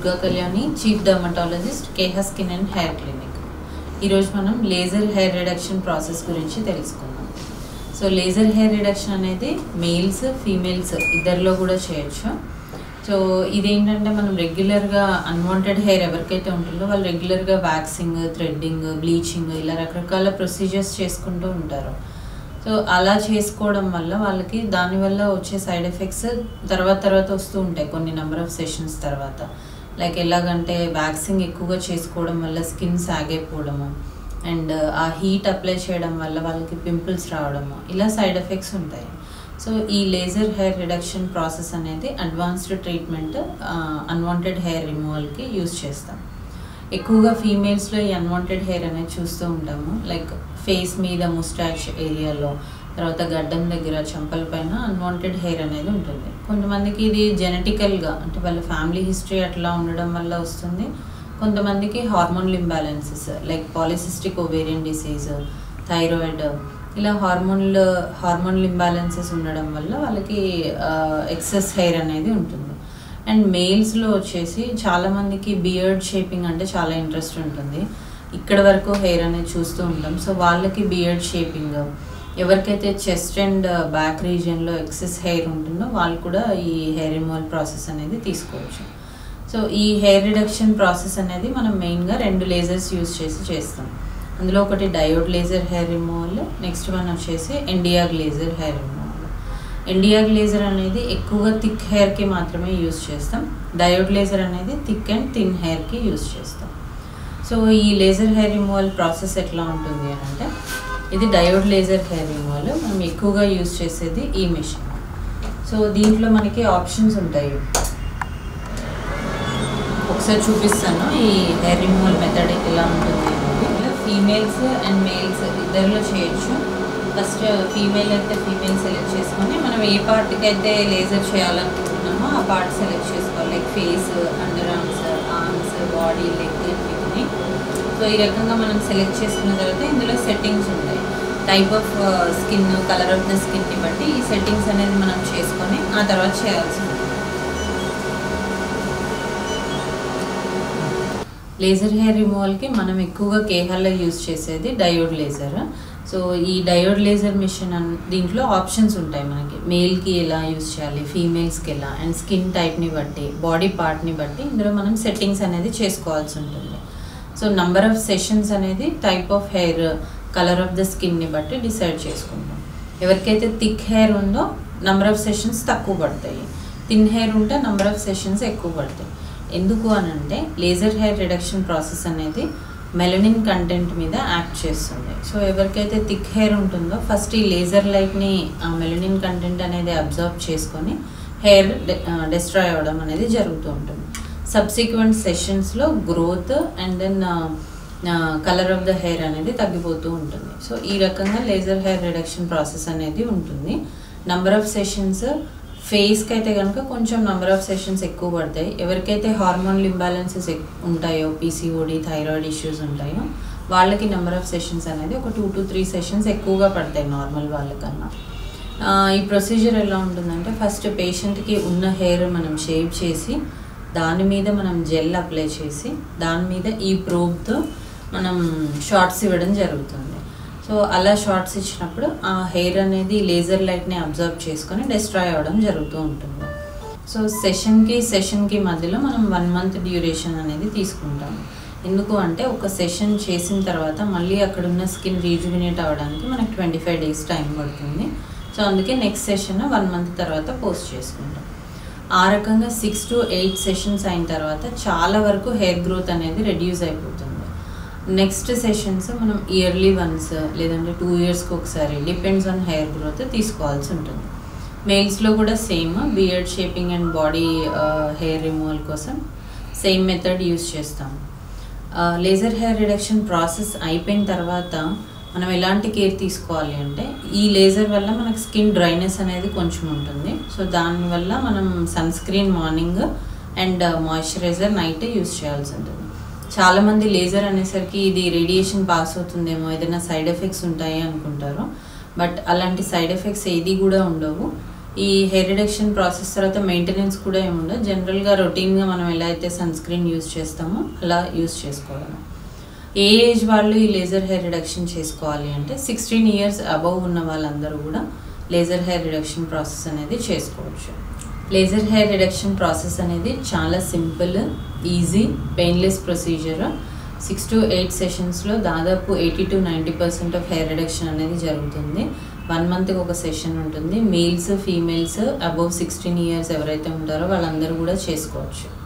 Durga Kalyani chief dermatologist Keha skin and hair clinic ఈరోజు మనం laser hair reduction process గురించి తెలుసుకుందాం సో లేజర్ హెయిర్ రిడక్షన్ అనేది మేల్స్ ఫీమేల్స్ ఇద్దరిలో కూడా చేయొచ్చు సో ఇదేంటంటే మనం రెగ్యులర్గా అన్వాంటెడ్ హెయిర్ ఎవరికైతే ఉంటుందో వాళ్ళు రెగ్యులర్గా వ్యాక్సింగ్ థ్రెడ్డింగ్ బ్లీచింగ్ ఇలా రకరకాల ప్రొసీజర్స్ చేసుకుంటూ ఉంటారు సో అలా చేసుకోవడం వల్ల వాళ్ళకి దానివల్ల వచ్చే సైడ్ ఎఫెక్ట్స్ తర్వాత తర్వాత వస్తూ ఉంటాయి కొన్ని నెంబర్ ఆఫ్ సెషన్స్ తర్వాత లైక్ ఎలాగంటే వ్యాక్సింగ్ ఎక్కువగా చేసుకోవడం వల్ల స్కిన్ సాగైపోవడము అండ్ ఆ హీట్ అప్లై చేయడం వల్ల వాళ్ళకి పింపుల్స్ రావడము ఇలా సైడ్ ఎఫెక్ట్స్ ఉంటాయి సో ఈ లేజర్ హెయిర్ రిడక్షన్ ప్రాసెస్ అనేది అడ్వాన్స్డ్ ట్రీట్మెంట్ అన్వాంటెడ్ హెయిర్ రిమూవల్కి యూస్ చేస్తాం ఎక్కువగా ఫీమేల్స్లో ఈ అన్వాంటెడ్ హెయిర్ అనేది చూస్తూ ఉంటాము లైక్ ఫేస్ మీద ముస్టాచ్ ఏరియాలో తర్వాత గడ్డం దగ్గర చెంపల పైన అన్వాంటెడ్ హెయిర్ అనేది ఉంటుంది కొంతమందికి ఇది జెనెటికల్గా అంటే వాళ్ళ ఫ్యామిలీ హిస్టరీ అట్లా ఉండడం వల్ల వస్తుంది కొంతమందికి hormonal imbalances like polycystic ovarian disease thyroid ఇలా హార్మోన్ల హార్మోనల్ ఇంబ్యాలెన్సెస్ ఉండడం వల్ల వాళ్ళకి ఎక్సెస్ హెయిర్ అనేది ఉంటుంది అండ్ మేల్స్లో వచ్చేసి చాలామందికి బియర్డ్ షేపింగ్ అంటే చాలా ఇంట్రెస్ట్ ఉంటుంది ఇక్కడ వరకు హెయిర్ అనేది చూస్తూ ఉంటాం సో వాళ్ళకి బియర్డ్ షేపింగ్ ఎవరికైతే చెస్ట్ అండ్ బ్యాక్ రీజియన్లో ఎక్సెస్ హెయిర్ ఉంటుందో వాళ్ళు కూడా ఈ హెయిర్ రిమూవల్ ప్రాసెస్ అనేది తీసుకోవచ్చు సో ఈ హెయిర్ రిడక్షన్ ప్రాసెస్ అనేది మనం మెయిన్గా రెండు లేజర్స్ యూస్ చేసి చేస్తాం అందులో ఒకటి diode laser hair removal next one వచ్చేసి NdYAG laser hair removal NdYAG laser అనేది ఎక్కువగా థిక్ హెయిర్కి మాత్రమే యూస్ చేస్తాం డయోడ్ లేజర్ అనేది థిక్ అండ్ థిన్ హెయిర్కి యూస్ చేస్తాం సో ఈ లేజర్ హెయిర్ రిమూవల్ ప్రాసెస్ ఎట్లా ఉంటుంది అని అంటే ఇది డయోడ్ లేజర్ హెయిర్ రిమూవల్ మనం ఎక్కువగా యూస్ చేసేది ఈ మిషన్ సో దీంట్లో మనకి ఆప్షన్స్ ఉంటాయి ఒకసారి చూపిస్తాను ఈ హెయిర్ రిమూవల్ మెథడ్ ఎలా ఉంటుంది అనేది ఫీమేల్స్ అండ్ మేల్స్ ఇద్దరిలో చేయొచ్చు ఫస్ట్ ఫీమేల్ అయితే ఫీమేల్ సెలెక్ట్ చేసుకొని మనం ఏ పార్ట్కి అయితే లేజర్ చేయాలనుకుంటున్నామో ఆ పార్ట్ సెలెక్ట్ చేసుకోవాలి like face under arms arms body leg వీటిని సో ఈ రకంగా మనం సెలెక్ట్ చేసుకున్న తర్వాత ఇందులో సెట్టింగ్స్ ఉంటాయి type of skin colour of the స్కిన్ని బట్టి ఈ సెట్టింగ్స్ అనేది మనం చేసుకొని ఆ తర్వాత చేయాల్సి ఉంటుంది లేజర్ హెయిర్ రిమూవల్కి మనం ఎక్కువగా కేహాల్లో యూస్ చేసేది డయోడ్ లేజర్ సో ఈ డయోడ్ లేజర్ మిషన్ అన్ దీంట్లో ఆప్షన్స్ ఉంటాయి మనకి మేల్కి ఎలా యూస్ చేయాలి ఫీమేల్స్కి ఎలా అండ్ స్కిన్ టైప్ని బట్టి బాడీ పార్ట్ని బట్టి ఇందులో మనం సెట్టింగ్స్ అనేది చేసుకోవాల్సి ఉంటుంది సో నంబర్ ఆఫ్ సెషన్స్ అనేది type of hair colour of the స్కిన్ని బట్టి డిసైడ్ చేసుకుంటాం ఎవరికైతే థిక్ హెయిర్ ఉందో నంబర్ ఆఫ్ సెషన్స్ తక్కువ పడతాయి థిన్ హెయిర్ ఉంటే నంబర్ ఆఫ్ సెషన్స్ ఎక్కువ పడతాయి ఎందుకు అని అంటే లేజర్ హెయిర్ రిడక్షన్ ప్రాసెస్ అనేది మెలనిన్ కంటెంట్ మీద యాక్ట్ చేస్తుంది సో ఎవరికైతే థిక్ హెయిర్ ఉంటుందో ఫస్ట్ ఈ లేజర్ లైట్ని ఆ మెలనిన్ కంటెంట్ అనేది అబ్జర్వ్ చేసుకొని హెయిర్ డిస్ట్రాయ్ అవ్వడం అనేది జరుగుతూ ఉంటుంది సబ్సిక్వెంట్ సెషన్స్లో growth and then colour of the hair అనేది తగ్గిపోతూ ఉంటుంది సో ఈ రకంగా లేజర్ హెయిర్ రిడక్షన్ ప్రాసెస్ అనేది ఉంటుంది నంబర్ ఆఫ్ సెషన్స్ ఫేస్కి అయితే కనుక కొంచెం నెంబర్ ఆఫ్ సెషన్స్ ఎక్కువ పడతాయి ఎవరికైతే హార్మోనల్ ఇంబ్యాలెన్సెస్ ఉంటాయో పీసీఓడి థైరాయిడ్ ఇష్యూస్ ఉంటాయో వాళ్ళకి నెంబర్ ఆఫ్ సెషన్స్ అనేది ఒక టూ టు త్రీ సెషన్స్ ఎక్కువగా పడతాయి నార్మల్ వాళ్ళకన్నా ఈ ప్రొసీజర్ ఎలా ఉంటుందంటే ఫస్ట్ పేషెంట్కి ఉన్న హెయిర్ మనం షేప్ చేసి దాని మీద మనం జెల్ అప్లై చేసి దాని మీద ఈ ప్రోబ్తో మనం షార్ట్స్ ఇవ్వడం జరుగుతుంది సో అలా షార్ట్స్ ఇచ్చినప్పుడు ఆ హెయిర్ అనేది లేజర్ లైట్ని అబ్జర్వ్ చేసుకొని డిస్ట్రాయ్ అవ్వడం జరుగుతూ ఉంటుంది సో సెషన్కి సెషన్కి మధ్యలో మనం వన్ మంత్ డ్యూరేషన్ అనేది తీసుకుంటాము ఎందుకు అంటే ఒక సెషన్ చేసిన తర్వాత మళ్ళీ అక్కడ ఉన్న స్కిన్ రీజువినేట్ అవ్వడానికి మనకు ట్వంటీ ఫైవ్ డేస్ టైం పడుతుంది సో అందుకే నెక్స్ట్ సెషన్ వన్ మంత్ తర్వాత పోస్ట్ చేసుకుంటాం ఆ రకంగా సిక్స్ టు ఎయిట్ సెషన్స్ అయిన తర్వాత చాలా వరకు హెయిర్ గ్రోత్ అనేది రెడ్యూస్ అయిపోతుంది నెక్స్ట్ సెషన్స్ మనం ఇయర్లీ వన్స్ లేదంటే టూ ఇయర్స్కి ఒకసారి డిపెండ్స్ ఆన్ హెయిర్ గ్రోత్ తీసుకోవాల్సి ఉంటుంది మేల్స్లో కూడా same beard shaping and body hair removal కోసం సేమ్ మెథడ్ యూస్ చేస్తాం లేజర్ హెయిర్ రిడక్షన్ ప్రాసెస్ అయిపోయిన తర్వాత మనం ఎలాంటి కేర్ తీసుకోవాలి అంటే ఈ లేజర్ వల్ల మనకు స్కిన్ డ్రైనెస్ అనేది కొంచెం ఉంటుంది సో దానివల్ల మనం sunscreen morning and moisturiser night use చేయాల్సి ఉంటుంది చాలామంది లేజర్ అనేసరికి ఇది రేడియేషన్ పాస్ అవుతుందేమో ఏదైనా సైడ్ ఎఫెక్ట్స్ ఉంటాయి అనుకుంటారు బట్ అలాంటి సైడ్ ఎఫెక్ట్స్ ఏది కూడా ఉండవు ఈ హెయిర్ రిడక్షన్ ప్రాసెస్ తర్వాత మెయింటెనెన్స్ కూడా ఏముండదు జనరల్గా రొటీన్గా మనం ఎలా అయితే సన్ స్క్రీన్ యూస్ చేస్తామో అలా యూస్ చేసుకోవడం ఏ ఏజ్ వాళ్ళు ఈ లేజర్ హెయిర్ రిడక్షన్ చేసుకోవాలి అంటే సిక్స్టీన్ ఇయర్స్ అబవ్ ఉన్న వాళ్ళందరూ కూడా లేజర్ హెయిర్ రిడక్షన్ ప్రాసెస్ అనేది చేసుకోవచ్చు లేజర్ హెయిర్ రిడక్షన్ ప్రాసెస్ అనేది చాలా simple easy painless procedure six to eight సెషన్స్లో దాదాపు eighty to ninety percent of hair reduction అనేది జరుగుతుంది వన్ మంత్కి ఒక సెషన్ ఉంటుంది males females above sixteen years ఎవరైతే ఉంటారో వాళ్ళందరూ కూడా చేసుకోవచ్చు